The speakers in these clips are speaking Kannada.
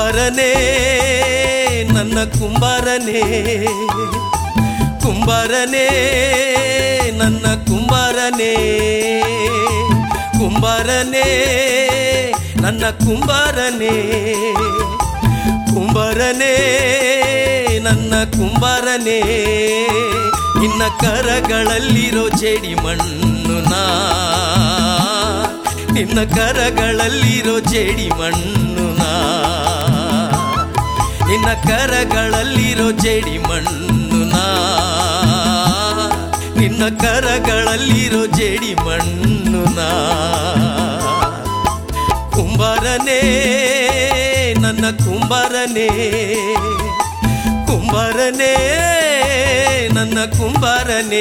ಕುಂಬಾರನೇ ನನ್ನ ಕುಂಬಾರನೇ ಕುಂಬಾರನೇ ನನ್ನ ಕುಂಬಾರನೇ ಕುಂಬಾರನೇ ನನ್ನ ಕುಂಬಾರನೇ ಕುಂಬಾರನೇ ನನ್ನ ಕುಂಬಾರನೇ ನಿನ್ನ ಕರಗಳಲ್ಲಿರೋ ಜೇಡಿ ಮಣ್ಣು ನಾ ನಿನ್ನ ಕರಗಳಲ್ಲಿರೋ ಜೇಡಿ ಮಣ್ಣು ನಾ ನಿನ್ನ ಕರಗಳಲ್ಲಿರೋ ಜೇಡಿ ಮಣ್ಣು ನಾ ನಿನ್ನ ಕರಗಳಲ್ಲಿರೋ ಜೇಡಿ ಮಣ್ಣು ನಾ ಕುಂಬಾರನೇ ನನ್ನ ಕುಂಬಾರನೇ ಕುಂಬಾರನೇ ನನ್ನ ಕುಂಬಾರನೇ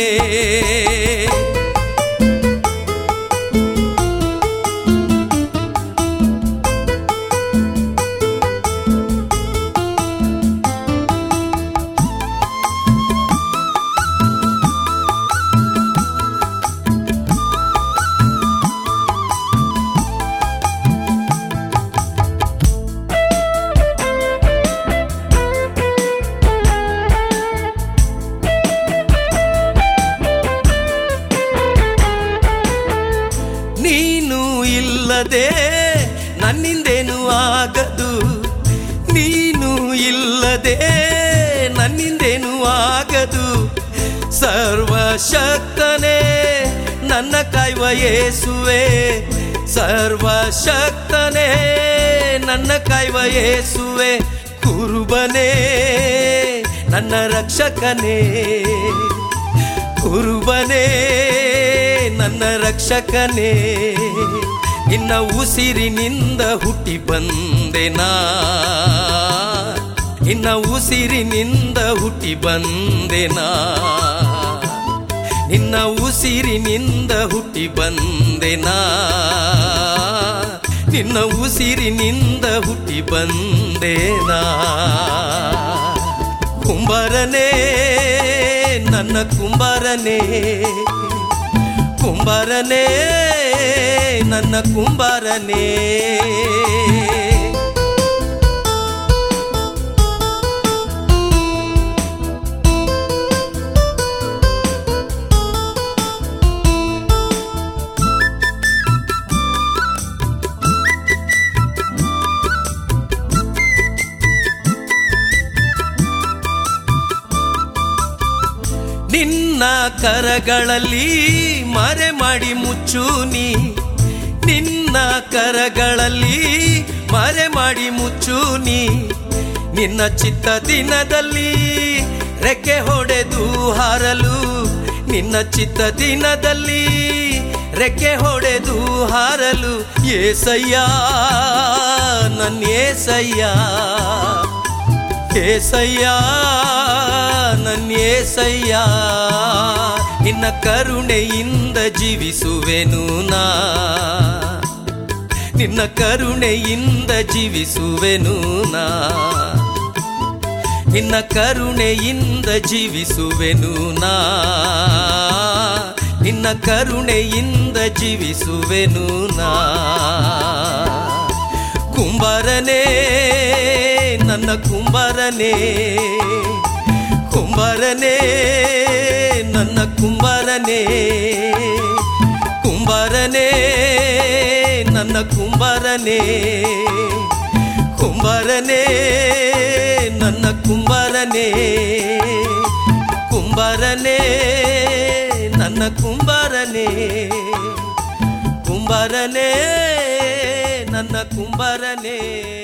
ನೀನು ಇಲ್ಲದೆ ನನ್ನಿಂದೇನು ಆಗದು ನೀನು ಇಲ್ಲದೆ ನನ್ನಿಂದೇನು ಆಗದು ಸರ್ವಶಕ್ತನೇ ನನ್ನ ಕಾಯುವ ಯೇಸುವೆ ಸರ್ವಶಕ್ತನೇ ನನ್ನ ಕಾಯುವ ಯೇಸುವೆ ಕುರುಬನೇ ನನ್ನ ರಕ್ಷಕನೇ ಕುರುಬನೇ ನನ್ನ ರಕ್ಷಕನೇ ನಿನ್ನ ಉಸಿರಿನಿಂದ ಹುಟ್ಟಿ ಬಂದೆನಾ ನಿನ್ನ ಉಸಿರಿನಿಂದ ಹುಟ್ಟಿ ಬಂದೆನಾ ನಿನ್ನ ಉಸಿರಿನಿಂದ ಹುಟ್ಟಿ ಬಂದೆನಾ ನಿನ್ನ ಉಸಿರಿನಿಂದ ಹುಟ್ಟಿ ಬಂದೇನಾ ಕುಂಬಾರನೇ ನನ್ನ ಕುಂಬಾರನೇ ಕುಂಬಾರನೇ ನನ್ನ ಕುಂಬಾರನೇ ನಿನ್ನ ಕರಗಳಲ್ಲಿ ಮರೆ ಮಾಡಿ ಮುಚ್ಚು ನೀ ನಿನ್ನ ಕರಗಳಲ್ಲಿ ಮರೆ ಮಾಡಿ ಮುಚ್ಚು ನೀ ನಿನ್ನ ಚಿತ್ತ ದಿನದಲ್ಲಿ ರೆಕ್ಕೆ ಹೊಡೆದು ಹಾರಲು ನಿನ್ನ ಚಿತ್ತ ದಿನದಲ್ಲಿ ರೆಕ್ಕೆ ಹೊಡೆದು ಹಾರಲು ಏಸಯ್ಯ ನನ್ನ ಏಸಯ್ಯ ಏಸಯ್ಯ ನನ್ನ ಏಸಯ್ಯ ನಿನ್ನ ಕರುಣೆಯಿಂದ ಜೀವಿಸುವೆನು ನಾ ನಿನ್ನ ಕರುಣೆಯಿಂದ ಜೀವಿಸುವೆನು ನಾ ನಿನ್ನ ಕರುಣೆಯಿಂದ ಜೀವಿಸುವೆನು ನಾ ನಿನ್ನ ಕರುಣೆಯಿಂದ ಜೀವಿಸುವೆನು ನಾ ಕುಂಬಾರನೇ ನನ್ನ ಕುಂಬಾರನೇ ಕುಂಬಾರನೇ ನನ್ನ ಕುಂಬಾರನೇ ಕುಂಬಾರನೇ ನನ್ನ ಕುಂಬಾರನೇ ಕುಂಬಾರನೇ ನನ್ನ ಕುಂಬಾರನೇ ಕುಂಬಾರನೇ ನನ್ನ ಕುಂಬಾರನೇ ಕುಂಬಾರನೇ ನನ್ನ ಕುಂಬಾರನೇ